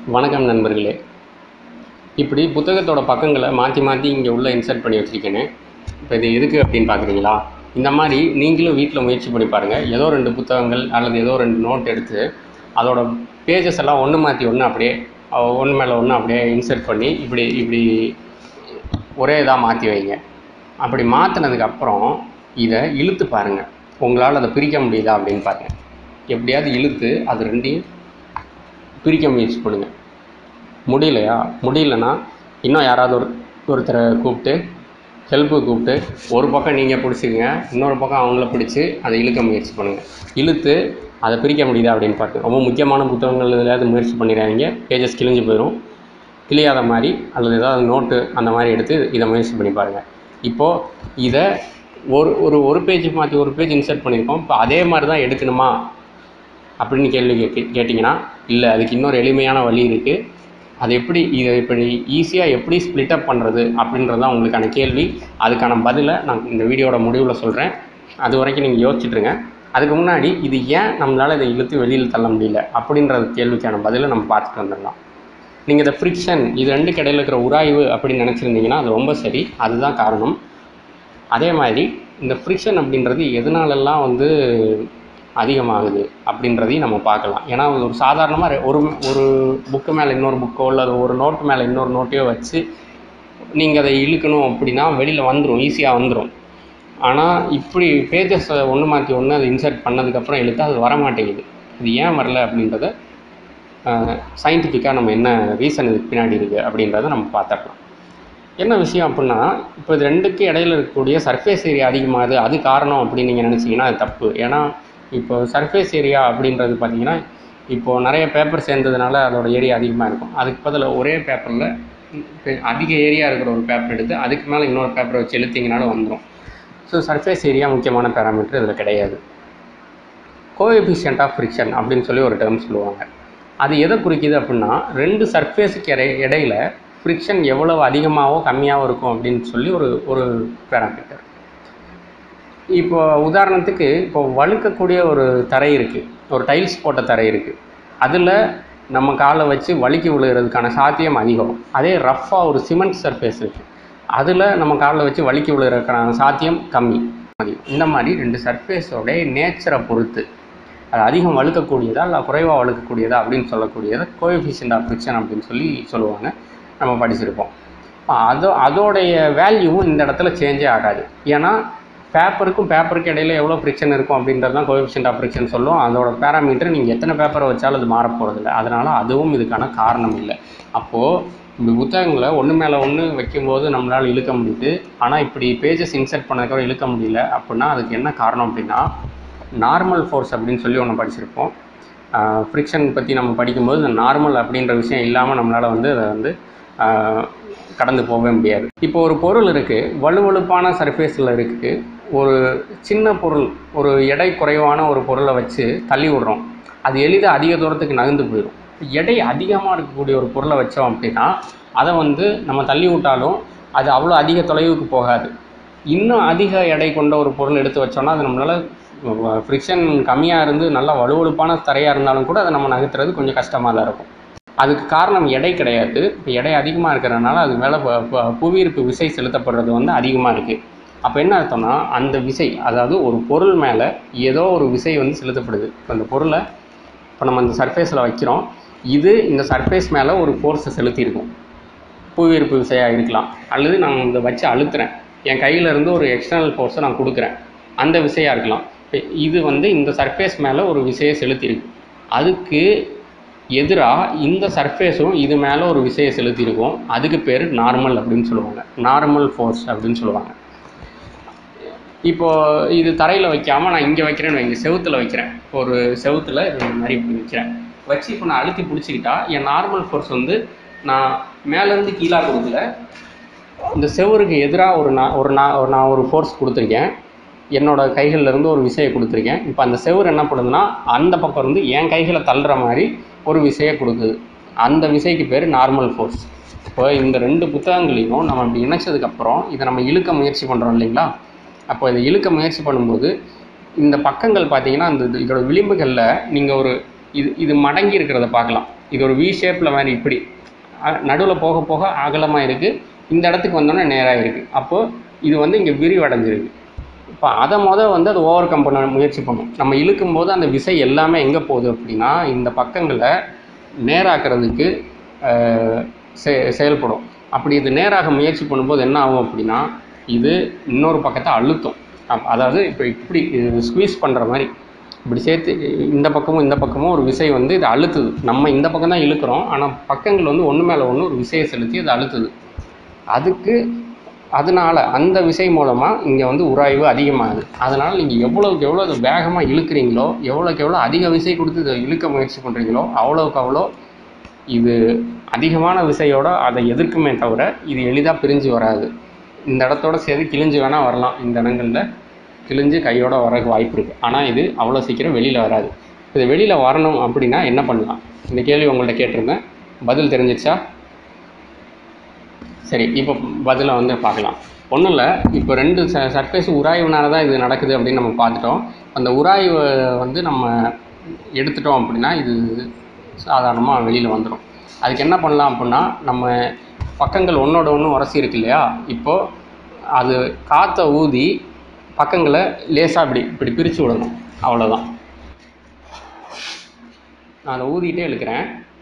வணக்கம் நண்பர்களே இப்படி புத்தகத்தோட பக்கங்களை மாற்றி மாற்றி இங்கே உள்ள இன்சர்ட் பண்ணி வச்சுருக்கேனே இப்போ இது எதுக்கு அப்படின்னு பார்க்குறீங்களா இந்த மாதிரி நீங்களும் வீட்டில் முயற்சி பண்ணி பாருங்கள் ஏதோ ரெண்டு புத்தகங்கள் அல்லது ஏதோ ரெண்டு நோட் எடுத்து அதோட பேஜஸ் எல்லாம் ஒன்று மாற்றி ஒன்று அப்படியே ஒன்று மேலே ஒன்று அப்படியே இன்சர்ட் பண்ணி இப்படி இப்படி ஒரே இதாக மாற்றி வைங்க அப்படி மாற்றினதுக்கப்புறம் இதை இழுத்து பாருங்கள் உங்களால் அதை பிரிக்க முடியுதா அப்படின்னு பாருங்கள் எப்படியாவது இழுத்து அது ரெண்டையும் பிரிக்க முயற்சி பண்ணுங்கள் முடியலையா முடியலன்னா இன்னும் யாராவது ஒரு ஒருத்தரை கூப்பிட்டு ஹெல்ப்புக்கு கூப்பிட்டு ஒரு பக்கம் நீங்கள் பிடிச்சிக்கங்க இன்னொரு பக்கம் அவங்கள பிடிச்சி அதை இழுக்க முயற்சி பண்ணுங்கள் இழுத்து அதை பிரிக்க முடியுதா அப்படின்னு பார்த்து ரொம்ப முக்கியமான புத்தகங்கள் எதுலையாவது முயற்சி பண்ணிடாதீங்க பேஜஸ் கிழிஞ்சு போயிடும் கிழியாத மாதிரி அல்லது ஏதாவது நோட்டு அந்த மாதிரி எடுத்து இதை முயற்சி பண்ணி பாருங்கள் இப்போது இதை ஒரு ஒரு ஒரு பேஜ் மாற்றி ஒரு பேஜ் இன்சர்ட் பண்ணியிருக்கோம் இப்போ அதே மாதிரி தான் எடுக்கணுமா அப்படின்னு கேள்வி கேட்க கேட்டிங்கன்னா இல்லை அதுக்கு இன்னொரு எளிமையான வழி இருக்குது அது எப்படி இதை இப்படி ஈஸியாக எப்படி ஸ்ப்ளிட் அப் பண்ணுறது அப்படின்றது தான் உங்களுக்கான கேள்வி அதுக்கான பதிலை நான் இந்த வீடியோட முடிவில் சொல்கிறேன் அது வரைக்கும் நீங்கள் யோசிச்சுட்ருங்க அதுக்கு முன்னாடி இது ஏன் நம்மளால் இதை இழுத்து வெளியில் தள்ள முடியல அப்படின்றது கேள்விக்கான பதிலை நம்ம பார்த்துட்டு வந்துடலாம் நீங்கள் இந்த ஃப்ரிக்ஷன் இது ரெண்டுக்கு இடையில இருக்கிற உராய்வு அப்படின்னு நினச்சிருந்தீங்கன்னா அது ரொம்ப சரி அதுதான் காரணம் அதே மாதிரி இந்த ஃப்ரிக்ஷன் அப்படின்றது எதனாலெல்லாம் வந்து அதிகமாகுது அப்படின்றதையும் நம்ம பார்க்கலாம் ஏன்னா ஒரு சாதாரணமாக ஒரு ஒரு புக்கு மேலே இன்னொரு புக்கோ இல்லை ஒரு நோட்டு மேலே இன்னொரு நோட்டையோ வச்சு நீங்கள் அதை இழுக்கணும் அப்படின்னா வெளியில் வந்துடும் ஈஸியாக வந்துடும் ஆனால் இப்படி பேஜஸை ஒன்று மாற்றி ஒன்று அதை இன்சர்ட் பண்ணதுக்கப்புறம் இழுத்தா அது வரமாட்டேங்குது இது ஏன் வரல அப்படின்றத சயின்டிஃபிக்காக நம்ம என்ன ரீசன் இதுக்கு பின்னாடி இருக்குது அப்படின்றத நம்ம பார்த்துடலாம் என்ன விஷயம் அப்படின்னா இப்போ இது ரெண்டுக்கு இடையில இருக்கக்கூடிய சர்ஃபேஸ் ஏரியா அதிகமாகுது அது காரணம் அப்படின்னு நீங்கள் நினச்சிங்கன்னா அது தப்பு ஏன்னா இப்போ சர்ஃபேஸ் ஏரியா அப்படின்றது பார்த்தீங்கன்னா இப்போது நிறைய பேப்பர் சேர்ந்ததுனால அதோட ஏரியா அதிகமாக இருக்கும் அதுக்கு பதில் ஒரே பேப்பரில் அதிக ஏரியா இருக்கிற ஒரு பேப்பர் எடுத்து அதுக்கு மேலே இன்னொரு பேப்பரை வச்சு இழுத்தீங்கனாலும் வந்துடும் ஸோ சர்ஃபேஸ் ஏரியா முக்கியமான பேராமீட்டர் இதில் கிடையாது கோஎஃபிஷியன்ட் ஆஃப் ஃப்ரிக்ஷன் அப்படின்னு சொல்லி ஒரு டேர்ம் சொல்லுவாங்க அது எதை குறிக்குது அப்படின்னா ரெண்டு சர்ஃபேஸுக்கு இடை இடையில ஃப்ரிக்ஷன் எவ்வளவு அதிகமாகவோ கம்மியாகவோ இருக்கும் அப்படின்னு சொல்லி ஒரு ஒரு பேராமீட்டர் இப்போ உதாரணத்துக்கு இப்போ வழுக்கக்கூடிய ஒரு தரை இருக்குது ஒரு டைல்ஸ் போட்ட தரை இருக்குது அதில் நம்ம காலை வச்சு வழுக்கி விழுகிறதுக்கான சாத்தியம் அதிகம் அதே ரஃப்பாக ஒரு சிமெண்ட் சர்ஃபேஸ் இருக்குது அதில் நம்ம காலில் வச்சு வழுக்கி விழுகிறதுக்கான சாத்தியம் கம்மி அதிகம் இந்த மாதிரி ரெண்டு சர்ஃபேஸோடைய நேச்சரை பொறுத்து அது அதிகம் வழுக்கக்கூடியதா இல்லை குறைவாக வழுக்கக்கூடியதா அப்படின்னு சொல்லக்கூடியதை கோஎஃபிஷியன்ட் ஆஃப் ஃப்ரிக்ஷன் அப்படின்னு சொல்லி சொல்லுவாங்க நம்ம படிச்சிருப்போம் அதோ அதோடைய வேல்யூவும் இந்த இடத்துல சேஞ்சே ஆகாது ஏன்னா பேப்பருக்கும் பேப்பருக்கு இடையில எவ்வளோ ஃப்ரிக்ஷன் இருக்கும் அப்படின்றது தான் கோஎஃபிஷியன்ட் ஆஃப் ஃப்ரிக்ஷன் சொல்லும் அதோட பேராமீட்டர் நீங்கள் எத்தனை பேப்பரை வச்சாலும் அது மாற போகிறதில்ல அதனால் அதுவும் இதுக்கான காரணம் இல்லை அப்போது இப்படி புத்தகங்களை ஒன்று மேலே ஒன்று வைக்கும்போது நம்மளால் இழுக்க முடியுது ஆனால் இப்படி பேஜஸ் இன்சர்ட் பண்ணதுக்கப்புறம் இழுக்க முடியல அப்படின்னா அதுக்கு என்ன காரணம் அப்படின்னா நார்மல் ஃபோர்ஸ் அப்படின்னு சொல்லி ஒன்று படிச்சிருப்போம் ஃப்ரிக்ஷன் பற்றி நம்ம படிக்கும்போது இந்த நார்மல் அப்படின்ற விஷயம் இல்லாமல் நம்மளால் வந்து அதை வந்து கடந்து போகவே முடியாது இப்போ ஒரு பொருள் இருக்குது வலுவழுப்பான சர்ஃபேஸில் இருக்குது ஒரு சின்ன பொருள் ஒரு எடை குறைவான ஒரு பொருளை வச்சு தள்ளி விடுறோம் அது எளிதாக அதிக தூரத்துக்கு நகர்ந்து போயிடும் எடை அதிகமாக இருக்கக்கூடிய ஒரு பொருளை வச்சோம் அப்படின்னா அதை வந்து நம்ம தள்ளி விட்டாலும் அது அவ்வளோ அதிக தொலைவுக்கு போகாது இன்னும் அதிக எடை கொண்ட ஒரு பொருள் எடுத்து வச்சோம்னா அது நம்மளால் ஃப்ரிக்ஷன் கம்மியாக இருந்து நல்லா வலுவழுப்பான தரையாக இருந்தாலும் கூட அதை நம்ம நகர்த்துறது கொஞ்சம் கஷ்டமாக தான் இருக்கும் அதுக்கு காரணம் எடை கிடையாது இப்போ எடை அதிகமாக இருக்கிறதுனால அது மேலே புவியீர்ப்பு விசை செலுத்தப்படுறது வந்து அதிகமாக இருக்குது அப்போ என்ன அர்த்தம்னா அந்த விசை அதாவது ஒரு பொருள் மேலே ஏதோ ஒரு விசை வந்து செலுத்தப்படுது இப்போ அந்த பொருளை இப்போ நம்ம இந்த சர்ஃபேஸில் வைக்கிறோம் இது இந்த சர்ஃபேஸ் மேலே ஒரு ஃபோர்ஸை செலுத்தியிருக்கும் புவியீர்ப்பு விசையாக இருக்கலாம் அல்லது நான் இதை வச்சு அழுத்துறேன் என் கையில் இருந்து ஒரு எக்ஸ்டர்னல் ஃபோர்ஸை நான் கொடுக்குறேன் அந்த விசையாக இருக்கலாம் இது வந்து இந்த சர்ஃபேஸ் மேலே ஒரு விசையை செலுத்தியிருக்கு அதுக்கு எதிராக இந்த சர்ஃபேஸும் இது மேலே ஒரு விசையை செலுத்தியிருக்கும் அதுக்கு பேர் நார்மல் அப்படின்னு சொல்லுவாங்க நார்மல் ஃபோர்ஸ் அப்படின்னு சொல்லுவாங்க இப்போது இது தரையில் வைக்காமல் நான் இங்கே வைக்கிறேன்னு வைங்க செவுத்தில் வைக்கிறேன் ஒரு செவுத்தில் இந்த மாதிரி இப்படி வைக்கிறேன் வச்சு இப்போ நான் அழுத்தி பிடிச்சிக்கிட்டா என் நார்மல் ஃபோர்ஸ் வந்து நான் மேலேருந்து கீழாக கொடுக்கல இந்த செவருக்கு எதிராக ஒரு நான் ஒரு நான் நான் ஒரு ஃபோர்ஸ் கொடுத்துருக்கேன் என்னோடய கைகள்லேருந்து ஒரு விசையை கொடுத்துருக்கேன் இப்போ அந்த செவர் என்ன பண்ணுதுன்னா அந்த பக்கம் இருந்து என் கைகளை தள்ளுற மாதிரி ஒரு விசையை கொடுக்குது அந்த விசைக்கு பேர் நார்மல் ஃபோர்ஸ் இப்போ இந்த ரெண்டு புத்தகங்களையும் நம்ம இப்படி இணைச்சதுக்கப்புறம் இதை நம்ம இழுக்க முயற்சி பண்ணுறோம் இல்லைங்களா அப்போ இதை இழுக்க முயற்சி பண்ணும்போது இந்த பக்கங்கள் பார்த்தீங்கன்னா அந்த இது- இதோட விளிம்புகளில் நீங்கள் ஒரு இது இது மடங்கி இருக்கிறத பார்க்கலாம் இது ஒரு வி ஷேப்பில் மாதிரி இப்படி நடுவில் போக போக அகலமாக இருக்குது இந்த இடத்துக்கு வந்தோடனே நேராக இருக்குது அப்போது இது வந்து இங்கே விரிவடைஞ்சிருக்கு இப்போ அதை மொதல் வந்து அது ஓவர் கம் பண்ண முயற்சி பண்ணும் நம்ம இழுக்கும் போது அந்த விசை எல்லாமே எங்கே போகுது அப்படின்னா இந்த பக்கங்களை நேராக்கிறதுக்கு அஹ், செ செயல்படும் அப்படி இது நேராக முயற்சி பண்ணும்போது என்ன ஆகும் அப்படின்னா இது இன்னொரு பக்கத்தை அழுத்தும் அப்- அதாவது இப்போ இப்படி ஸ்குவீஸ் பண்ணுற மாதிரி இப்படி சேர்த்து இந்த பக்கமும் இந்த பக்கமும் ஒரு விசை வந்து இது அழுத்துது நம்ம இந்த பக்கம் தான் இழுக்கிறோம் ஆனால் பக்கங்கள் வந்து ஒன்று மேலே ஒன்று ஒரு விசையை செலுத்தி அது அழுத்துது அதுக்கு அதனால் அந்த விசை மூலமாக இங்கே வந்து உராய்வு அதிகமாகுது அதனால் நீங்கள் எவ்வளோக்கு எவ்வளோ அதை வேகமாக இழுக்கிறீங்களோ எவ்வளோக்கு எவ்வளோ அதிக விசை கொடுத்து இதை இழுக்க முயற்சி பண்ணுறீங்களோ அவ்வளோக்கு அவ்வளோ இது அதிகமான விசையோட அதை எதிர்க்குமே தவிர இது எளிதாக பிரிஞ்சு வராது இந்த இடத்தோட சேர்த்து கிழிஞ்சு வேணால் வரலாம் இந்த இடங்களில் கிழிஞ்சு கையோட வரக்கு வாய்ப்பு இருக்குது ஆனால் இது அவ்வளோ சீக்கிரம் வெளியில் வராது இது வெளியில் வரணும் அப்படின்னா என்ன பண்ணலாம் இந்த கேள்வி உங்கள்கிட்ட கேட்டிருந்தேன் பதில் தெரிஞ்சிச்சா சரி இப்போ பதிலை வந்து பார்க்கலாம் ஒன்றும் இல்லை இப்போ ரெண்டு ச சர்ஃபேஸ் உராய்வுனால தான் இது நடக்குது அப்படின்னு நம்ம பார்த்துட்டோம் அந்த உராய்வை வந்து நம்ம எடுத்துட்டோம் அப்படின்னா இது சாதாரணமாக வெளியில் வந்துடும் அதுக்கு என்ன பண்ணலாம் அப்படின்னா நம்ம பக்கங்கள் ஒன்றோட ஒன்று உரசி இருக்கு இல்லையா இப்போது அது காற்றை ஊதி பக்கங்களை லேசாக இப்படி இப்படி பிரித்து விடணும் அவ்வளோதான் நான் அதை ஊதிட்டே இழுக்கிறேன்